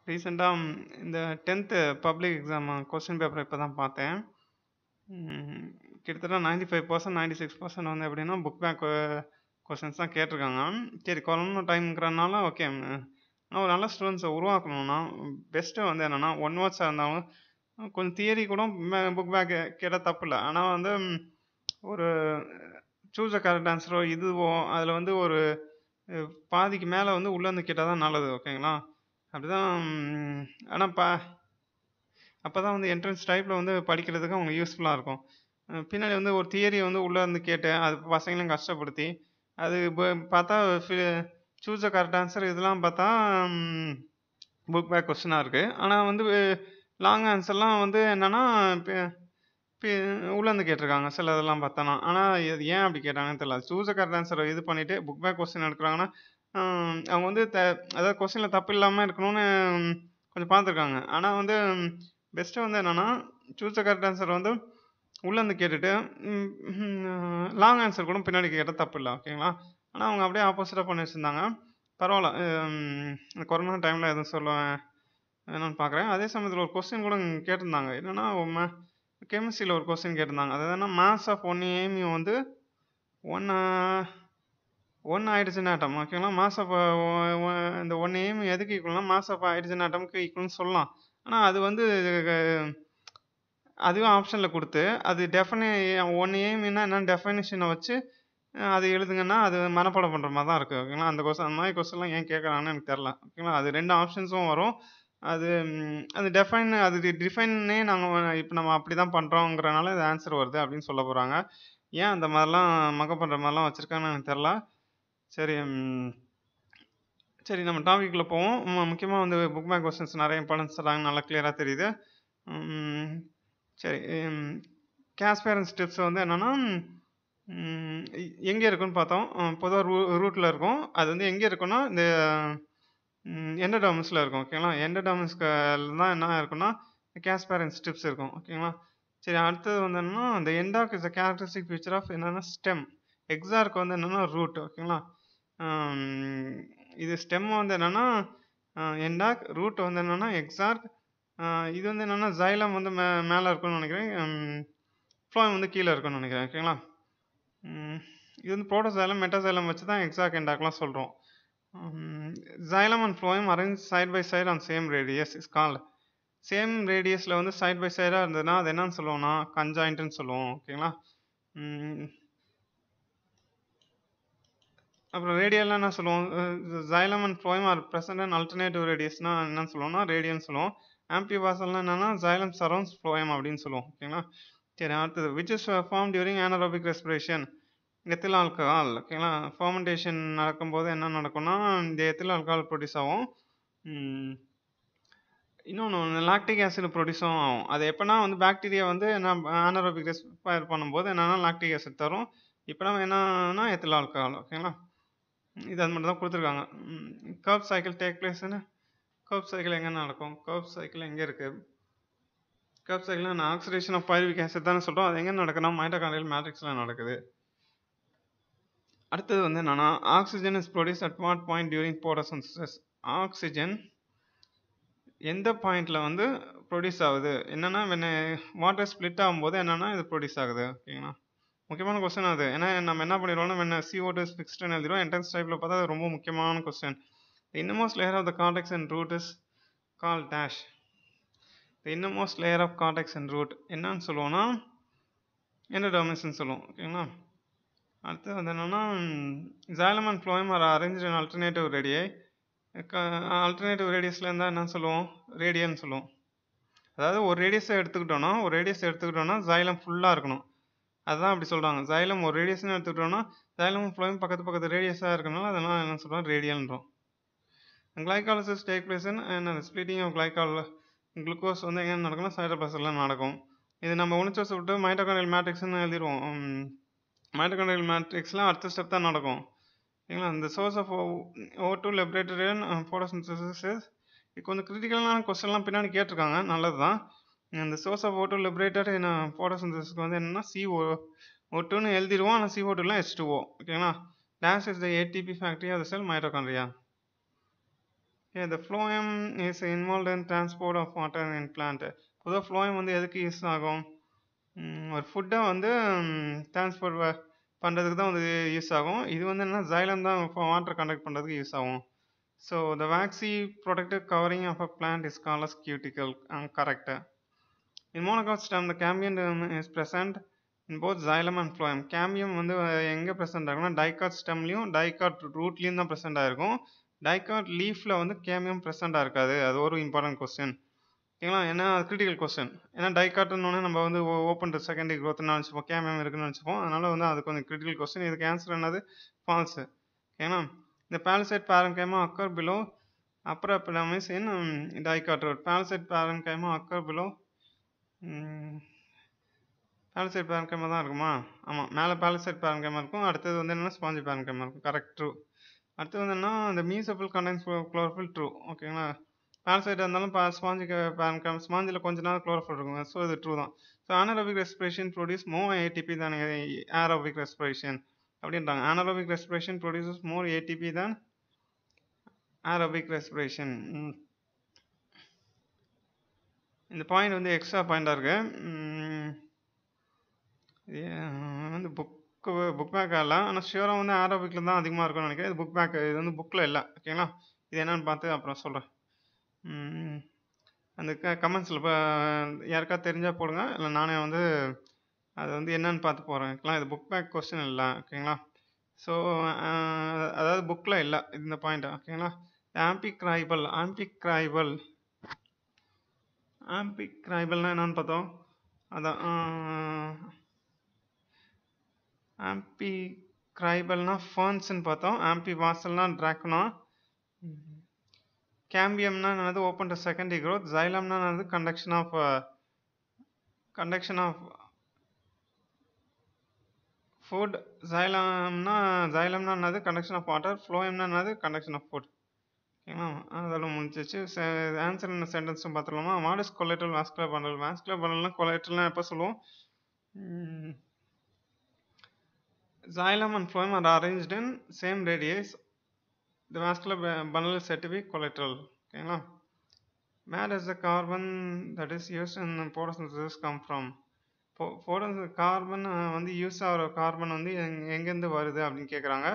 ரீசெண்டாக இந்த tenth public exam question paper இப்போ தான் பார்த்தேன் ம், கிட்டத்தட்ட ninety five percent ninety six percent வந்து எப்படின்னா புக் பேக் கொஸ்டின்ஸ் தான் கேட்டிருக்காங்க சரி கொரோனா டைம்ங்கிறனால ஓகே ஆனால் ஒரு நல்ல ஸ்டூடெண்ட்ஸை உருவாக்கணும்னா பெஸ்ட்டு வந்து என்னென்னா ஒன் வேர்ட்ஸாக இருந்தாலும் கொஞ்சம் தியரி கூட புக் பேக் கேட்டால் தப்பு இல்லை ஆனால் வந்து ம், ஒரு சூஸ் அ கரெக்ட் ஆன்சரோ இதுவோ அதில் வந்து ஒரு அஹ், பாதிக்கு மேலே வந்து உள்ளே வந்து கேட்டால் தான் நல்லது ஓகேங்களா அப்படிதான் ஆனால் பா அப்போ தான் வந்து என்ட்ரன்ஸ் டைப்பில் வந்து படிக்கிறதுக்கு அவங்க யூஸ்ஃபுல்லாக இருக்கும் அஹ் பின்னாடி வந்து ஒரு தியரி வந்து உள்ளே இருந்து கேட்டு அது பசங்களையும் கஷ்டப்படுத்தி அது இப்போ பார்த்தா சூஸ் அ கரெக்ட் ஆன்சர் இதெல்லாம் பார்த்தா புக் பேக் கொஸ்டினாக இருக்குது ஆனால் வந்து லாங் ஆன்சர்லாம் வந்து என்னென்னா உள்ளேருந்து கேட்டிருக்காங்க சில இதெல்லாம் பார்த்தோன்னா ஆனால் இது ஏன் அப்படி கேட்டாங்கன்னு தெரியல சூஸ் அ கரெக்ட் ஆன்சரை இது பண்ணிவிட்டு புக் பேக் கொஸ்டின் எடுக்கிறாங்கன்னா ஹம், அவங்க வந்து த அதாவது கொஸ்டினில் தப்பு இல்லாமல் இருக்கணும்னு ஹம், கொஞ்சம் பார்த்துருக்காங்க ஆனால் வந்து பெஸ்ட்டு வந்து என்னென்னா சூஸ் அ கரெக்ட் ஆன்சர் வந்து உள்ளேருந்து கேட்டுட்டு லாங் ஆன்சர் கூட பின்னாடி கேட்டால் தப்பு இல்லை ஓகேங்களா ஆனால் அவங்க அப்படியே ஆப்போசிட்டாக பண்ணி வச்சுருந்தாங்க பரவாயில்ல ஹம், இந்த கொரோனா டைமில் எதுவும் சொல்லுவேன் என்னன்னு பார்க்குறேன் அதே சமயத்தில் ஒரு கொஸ்டின் கூட இங்க கேட்டிருந்தாங்க என்னென்னா கெமிஸ்ட்ரியில் ஒரு கொஸ்டின் கேட்டிருந்தாங்க அது என்னன்னா மாஸ் ஆஃப் ஒன் ஏமியும் வந்து ஒன் ஒன் ஹைட்ரஜன் ஆட்டம் ஓகேங்களா மாஸ் ஆஃப் இந்த ஒன் ஏம் எதுக்கு ஈக்குவல்னா மாஸ் ஆஃப் ஹைட்ரஜன் ஆட்டம்க்கு ஈக்குவல்னு சொல்லலாம் ஆனால் அது வந்து அஹ், அதுவும் ஆப்ஷனில் கொடுத்து அது டெஃபனி ஒன் ஏம்னா என்ன டெஃபனிஷனை வச்சு அஹ், அது எழுதுங்கன்னா அது மனப்பாடம் பண்ணுற மாதிரி தான் இருக்குது ஓகேங்களா அந்த கொஸ்டின் அந்த மாதிரி கொஸ்டின்லாம் ஏன் கேட்குறாங்கன்னு எனக்கு தெரில ஓகேங்களா அது ரெண்டு ஆப்ஷன்ஸும் வரும் அது ம், அது டெஃபைன் அது டிஃபைனே நாங்கள் இப்போ நம்ம அப்படி தான் பண்ணுறோங்கிறனால இது ஆன்சர் வருது அப்படின்னு சொல்ல போகிறாங்க ஏன் அந்த மாதிரிலாம் மக்க பண்ணுற மாதிரிலாம் வச்சுருக்காங்கன்னு எனக்கு தெரில சரி ம், சரி நம்ம டாபிக்ல போவோம் முக்கியமாக வந்து புக் பேக் கொஸ்டின்ஸ் நிறைய இம்பார்ட்டன்ஸ் தராங்க நல்லா கிளியராக தெரியுது ம், சரி கேஸ்பேரன்ஸ் டிப்ஸ் வந்து என்னென்னா எங்கே இருக்குன்னு பார்த்தோம் பொதுவாக ரூ ரூட்டில் இருக்கும் அது வந்து எங்கே இருக்குன்னா இந்த எண்டடோமஸில் இருக்கும் ஓகேங்களா எண்டடோமஸ்க்கு தான் என்ன இருக்குன்னா கேஸ்பேரன்ஸ் டிப்ஸ் இருக்கும் ஓகேங்களா சரி அடுத்தது வந்து என்னன்னா இந்த endarch is a characteristic feature of என்னென்னா ஸ்டெம் எக்ஸாருக்கு வந்து என்னென்னா ரூட் ஓகேங்களா ஆம், இது ஸ்டெம் வந்து என்னென்னா எண்டாக் ரூட் வந்து என்னென்னா எக்ஸார்க் இது வந்து என்னென்னா ஜைலம் வந்து மே மேலே இருக்கும்னு நினைக்கிறேன் ஃப்ளோயம் வந்து கீழே இருக்கும்னு நினைக்கிறேன் ஓகேங்களா ம், இது வந்து ப்ரோட்டோசைலம் மெட்டாசைலம் வச்சு தான் எக்ஸாக் எண்டாக்லாம் சொல்கிறோம் xylem and phloem arrange side by side on same radius is called same ரேடியஸில் வந்து சைட் பை சைடாக இருந்ததுன்னா அது என்னன்னு சொல்லுவோம்னா கன்ஜாயிண்ட்டுன்னு சொல்லுவோம் ஓகேங்களா ம், அப்புறம் ரேடியல்லாம் என்ன சொல்லுவோம் xylem and phloem are present and alternative ரேடியஸ்னா என்னன்னு சொல்லுவோம்னா ரேடியன்னு சொல்லுவோம் ஆம்பிவாசல்னா என்னன்னா ஜைலம் சரௌண்ட்ஸ் ஃப்ளோயம் அப்படின்னு சொல்லுவோம் ஓகேங்களா சரி அடுத்தது which is form during anaerobic respiration ethyl alcohol ஓகேங்களா ஃபர்மெண்டேஷன் நடக்கும்போது என்ன நடக்கும்னா இந்த எத்தில் ஆல்கஹால் ப்ரொடியூஸ் ஆகும் ம், இன்னொன்று லாக்டிக் ஆசிட் ப்ரொடியூஸும் ஆகும் அது எப்போனா வந்து பாக்டீரியா வந்து என்ன anaerobic ரெஸ்பயர் பண்ணும்போது என்னன்னா லாக்டிக் ஆசிட் தரும் இப்போ நம்ம என்னன்னா எத்தில் ஆல்கஹால் ஓகேங்களா இது அது மட்டும் தான் கொடுத்துருக்காங்க கர்ப் சைக்கிள் டேக் பிளேஸ்னு கர்ப் சைக்கிள் எங்கே நடக்கும் கர்ப் சைக்கிள் எங்கே இருக்குது கர்ப் சைக்கிள் நான் ஆக்சிடேஷன் ஆஃப் பைருவிக் ஆசிட் தானே சொல்கிறோம் அது எங்கே நடக்குதுன்னா மைட்டோகாண்ட்ரியல் மேட்ரிக்ஸில் நடக்குது அடுத்தது வந்து என்னன்னா oxygen is produce at what point during photosynthesis oxygen எந்த பாயிண்ட்ல வந்து ப்ரொடியூஸ் ஆகுது என்னன்னா வென் வாட்டர் ஸ்ப்ளிட் ஆகும்போது என்னன்னா இது ப்ரொடியூஸ் ஆகுது ஓகேங்களா முக்கியமான கொஸ்டின் அது ஏன்னா நம்ம என்ன பண்ணிடுவோம்னா வென் CO2 டூ இஸ் ஃபிக்ஸ்டுன்னு எழுதிடுவோம் என்ட்ரன்ஸ் டைப்பில் பார்த்தா அது ரொம்ப முக்கியமான question the innermost layer of the cortex and root is call dash the innermost layer of cortex and root என்னன்னு சொல்லுவோம்னா எண்டோடர்மிஸ்ன்னு சொல்லுவோம் ஓகேங்களா அடுத்து வந்து என்னன்னா xylem and phloem are arrange in alternative ரேடியை ஆல்டர்னேட்டிவ் ரேடியஸில் இருந்தால் என்ன சொல்லுவோம் ரேடியன்னு சொல்லுவோம் அதாவது ஒரு ரேடியஸை எடுத்துக்கிட்டோம்னா ஒரு ரேடியஸ் எடுத்துக்கிட்டோம்னா ஜைலம் ஃபுல்லாக இருக்கணும் அதுதான் அப்படி சொல்கிறாங்க ஜைலம் ஒரு ரேடியஸ்னு எடுத்துக்கிட்டோம்னா ஜைலம் ஃப்ளோயம் பக்கத்து பக்கத்து ரேடியஸாக இருக்கனால அதெல்லாம் என்ன சொல்கிறோம் ரேடியல்ன்றோம் கிளைகாலிசிஸ் டேக் பிளேஸ் என்ன ஸ்ப்ளிட்டிங் ஆஃப் கிளைகால் குளுக்கோஸ் வந்து எங்கே நடக்கும்னா சைட்டோபிளாசம்ல நடக்கும் இது நம்ம உணிச்சோஸ் விட்டு மைட்டோகாண்டியல் மேட்ரிக்ஸ்னு எழுதிடுவோம் மைட்டோகாண்டியல் மேட்ரிக்ஸ்லாம் அடுத்த ஸ்டெப் தான் நடக்கும் சரிங்களா இந்த source of O two liberated in photosynthesis இது கொஞ்சம் கிரிட்டிக்கலான கொஸ்டின்லாம் பின்னாடி கேட்டிருக்காங்க நல்லது தான் இந்த source of O two liberated ஃபோட்டோசிந்தசிஸ்க்கு வந்து என்னன்னா சிஓ ஓ டூன்னு எழுதிடுவோம் ஆனால் சிஓ டூலாம் எச் டூ ஓ ஓகேங்களா dash is the ATP factory of the cell mitochondria Yeah, the phloem is involved in transport of water in plant. பொதுவாக phloem வந்து எதுக்கு யூஸ் ஆகும் ம், ஒரு ஃபுட்டை வந்து டிரான்ஸ்போர்ட் பண்ணுறதுக்கு தான் வந்து யூஸ் ஆகும் இது வந்து என்ன ஜைலம் தான் வாட்டர் கண்டக்ட் பண்ணுறதுக்கு யூஸ் ஆகும் so the waxy protective covering of a plant is call as cuticle correct in monocot stem the cambium is present in both xylem and phloem cambium வந்து எங்கே present ஆகும்னா dicot ஸ்டெம்லையும் dicot ரூட்லேயும் தான் present ஆகிருக்கும் dicot லீஃபில் வந்து கேமியம் ப்ரெசென்ட்டாக இருக்காது அது ஒரு important question ஓகேங்களா ஏன்னா கிரிட்டிக்கல் கொஸ்டின் ஏன்னா டைகாட்டுன்னு நம்ம வந்து ஓப்பன் டு செகண்டரி க்ரோத்னு நினச்சிப்போம் கேமியம் இருக்குன்னு நினச்சிப்போம் அதனால வந்து அது கொஞ்சம் கிரிட்டிக்கல் கொஸ்டின் இதுக்கு ஆன்சர் என்னது ஃபால்ஸு ஓகேங்களா இந்த பேலசைட் பேரன்கைமா அக்கர் பிலோ அப்புறம் epidermis in dicot root palisade parenchyma occur below palisade parenchyma தான் இருக்குமா ஆமாம் மேலே பேலசைட் பேரன்கைமா இருக்கும் அடுத்தது வந்து என்னன்னா ஸ்பாஞ்சி பேரன்கைமா இருக்கும் கரெக்ட் ட்ரூ அடுத்து வந்து என்ன இந்த மீசபிள் கண்டென்ஸ் குளோரோஃபில் ட்ரூ ஓகேங்களா பேரசைட் இருந்தாலும் ஸ்பாஞ்சி பேரன்கைம் ஸ்பாஞ்சில் கொஞ்ச நாள் குளோரோஃபில் இருக்கும் ஸோ இது ட்ரூ தான் so anaerobic respiration produce more ATP than aerobic respiration அப்படின்றாங்க anaerobic respiration produces more ATP than aerobic respiration ம். இந்த பாயிண்ட் வந்து எக்ஸ்ட்ரா பாயிண்டாக இருக்கு ம், இது அஹ், வந்து புக்கு புக் பேக் ஆகல ஆனால் ஷியோராக வந்து ஆரோபிக்கில் தான் அதிகமாக இருக்கும்னு நினைக்கிறேன் இது புக் பேக் இது வந்து புக்கில் இல்லை ஓகேங்களா இது என்னன்னு பார்த்து அப்புறம் சொல்கிறேன் அந்த க கமெண்ட்ஸில் இப்போ யாருக்கா தெரிஞ்சால் போடுங்க இல்லை நானே வந்து அது வந்து என்னன்னு பார்த்து போகிறேன் ஓகேங்களா இது புக் பேக் கொஸ்டின் இல்லை ஓகேங்களா ஸோ அதாவது புக்கில் இல்லை இந்த பாயிண்ட் ஓகேங்களா ஆம்பிக்ரைபல் ஆம்பிக்ரைபல் ஆம்பிக்ரைபல்னா என்னன்னு பார்த்தோம் அதான் ஆம்பி கிரைபல்னா ஃபர்ன்ஸ்ன்னு பார்த்தோம் ஆம்பி வாசல்னா ட்ராக்னா கேம்பியம்னா என்னது ஓப்பன் டு செகண்டரி growth ஜைலம்னா என்னது conduction of conduction of food ஜைலம்னா ஜைலம்னா என்னது கண்டக்ஷன் ஆஃப் வாட்டர் ஃப்ளோயம்னா என்னது கண்டக்ஷன் ஆஃப் ஃபுட் ஓகேங்களா அதெல்லாம் முடிஞ்சிச்சு ஆன்சர் என்ன சென்டென்ஸும் பார்த்துலாமா what is collateral vascular bundle vascular பண்டல்னா கொலைட்ரல்னா எப்போ சொல்லுவோம் xylem and phloem are arranged in same radius the vascular bu- bundle is said to be collateral ஓகேங்களா where does the carbon that is used in photosynthesis come from photo carbon வந்து use ஆகிற carbon வந்து எங் எங்கேருந்து வருது அப்படின்னு கேட்குறாங்க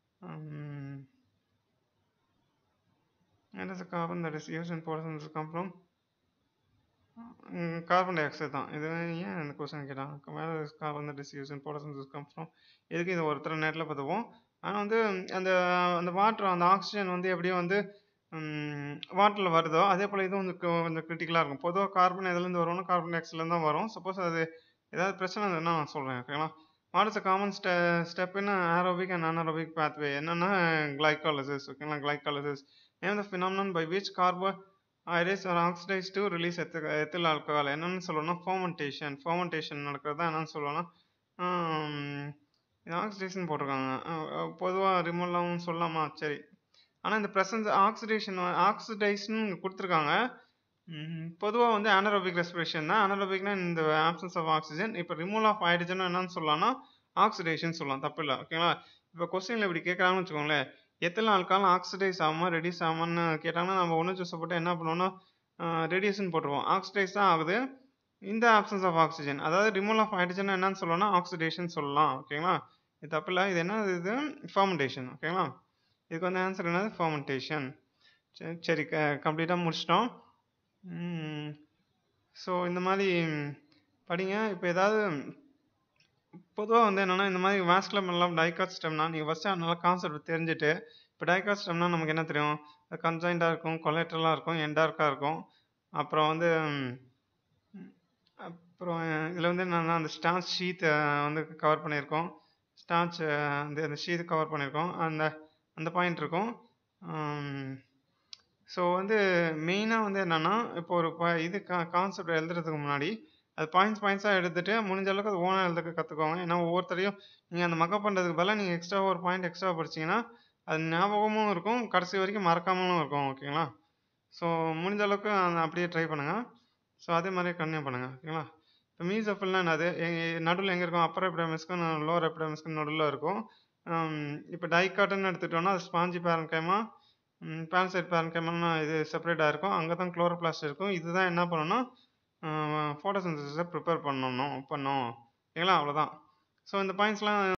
where does the carbon that is used in photosynthesis come from carbon dioxide தான் இது ஏன் இந்த கொஸ்டின் கேட்டாங்க வேறு carbon that is use in photosynthesis comes from எதுக்கு இது ஒருத்தர் நேரில் பார்த்துப்போம் ஆனால் வந்து அந்த அந்த வாட்டர் அந்த ஆக்சிஜன் வந்து எப்படியும் வந்து வாட்டரில் வருதோ அதே போல் இதுவும் வந்து கொ- கொஞ்சம் கிரிட்டிக்கலாக இருக்கும் பொதுவாக கார்பன் எதுலேருந்து வரும்னா கார்பன் டை ஆக்சைட்லேருந்து தான் வரும் சப்போஸ் அது ஏதாவது பிரச்சனை இருந்ததுன்னா நான் சொல்கிறேன் ஓகேங்களா what is a common ste step in aerobic and anaerobic pathway என்னன்னா glycolysis ஓகேங்களா glycolysis name the phenomenon by which carbohydrates are oxidized to release ethyl ethyl alcohol என்னன்னு சொல்லணும்னா fermentation fermentation நடக்கிறது தான் என்னன்னு சொல்லணும்னா ஆம், இது ஆக்சிடேஷன் போட்டிருக்காங்க பொதுவாக ரிமூவலாகவும் சொல்லலாமா சரி ஆனால் இந்த ப்ரெசன்ஸ் ஆக்சிடேஷன் ஆக்சிடைஸ்னு கொடுத்துருக்காங்க பொதுவாக வந்து anaerobic ரெஸ்பிரேஷன் தான் anaerobicனா இந்த ஆப்சன்ஸ் ஆஃப் ஆக்சிஜன் இப்போ ரிமூவல் ஆஃப் ஹைட்ரஜன் என்னன்னு சொல்லலாம்னா ஆக்சிடேஷன் சொல்லலாம் தப்பு இல்லை ஓகேங்களா இப்போ கொஸ்டினில் இப்படி கேட்குறாங்கன்னு வச்சுக்கோங்களேன் எத்தனை ஆல்கால் ஆக்சிடைஸ் ஆகாமல் ரெடியூஸ் ஆகாமன்னு கேட்டாங்கன்னா நம்ம ஒன்று ஜூஸை போட்டு என்ன பண்ணுவோம்னா ரெடியூஷன் போட்டுருவோம் ஆக்சிடைஸ் தான் ஆகுது இந்த ஆப்சன்ஸ் ஆஃப் ஆக்சிஜன் அதாவது ரிமூவல் ஆஃப் ஹைட்ரஜன் என்னன்னு சொல்லலாம்னா ஆக்சிடேஷன் சொல்லலாம் ஓகேங்களா இது தப்பு இல்லை இது என்ன இது ஃபர்மெண்டேஷன் ஓகேங்களா இதுக்கு வந்து ஆன்சர் என்னது ஃபர்மெண்டேஷன் சரி சரி க கம்ப்ளீட்டாக முடிச்சிட்டோம் ஸோ இந்த மாதிரி படிங்க இப்போ ஏதாவது பொதுவாக வந்து என்னென்னா இந்த மாதிரி வாஸ்குலர் எல்லாம் டைகாட் ஸ்டெம்னா நீங்கள் ஃபஸ்ட்டு நல்லா கான்செப்ட் தெரிஞ்சுட்டு இப்போ டைகாட் ஸ்டெம்னா நமக்கு என்ன தெரியும் கன்ஜாயிண்டாக இருக்கும் கொலேட்ரலாக இருக்கும் என்டார்க்காக இருக்கும் அப்புறம் வந்து ம், அப்புறம் இதில் வந்து என்னன்னா அந்த ஸ்டார்ச் ஷீத்தை வந்து கவர் பண்ணியிருக்கோம் ஸ்டார்ச் அந்த அந்த ஷீத் கவர் பண்ணியிருக்கோம் அந்த அந்த பாயிண்ட் இருக்கும் ஸோ வந்து மெயினாக வந்து என்னென்னா இப்போ ஒரு ப இது கா கான்செப்ட் எழுதுறதுக்கு முன்னாடி அது பாயிண்ட்ஸ் பாயிண்ட்ஸாக எடுத்துட்டு முடிஞ்ச அளவுக்கு அது ஓனாக எழுதுக்க கற்றுக்கோங்க ஏன்னா ஒவ்வொருத்தரையும் நீங்கள் அந்த மக்கப் பண்ணுறதுக்கு பதிலாக நீங்கள் எக்ஸ்ட்ரா ஒரு பாயிண்ட் எக்ஸ்ட்ரா படிச்சீங்கன்னா அது ஞாபகமும் இருக்கும் கடைசி வரைக்கும் மறக்காமலும் இருக்கும் ஓகேங்களா ஸோ முடிஞ்ச அளவுக்கு அந்த அப்படியே ட்ரை பண்ணுங்கள் ஸோ அதே மாதிரியே கன்டினியூ பண்ணுங்கள் ஓகேங்களா இப்போ மீசோஃபில்னா என்னது நடுவில் எங்கே இருக்கும் அப்பர் எபிடமிஸ்க்கும் லோவர் எபிடமிஸ்க்கும் நடுவில் இருக்கும் இப்போ டைகாட்டுன்னு எடுத்துட்டோம்னா அது ஸ்பாஞ்சி பேரன்கைமா பேரசைட் பேரன்கெமல்னு இது செப்பரேட்டாக இருக்கும் அங்கே தான் குளோரோபிளாஸ்ட் இருக்கும் இதுதான் என்ன பண்ணணும்னா ஃபோட்டோசிந்தசிஸை ப்ரிப்பேர் பண்ணணும் பண்ணும் ஓகேங்களா அவ்வளோதான் ஸோ இந்த பாயிண்ட்ஸ்லாம்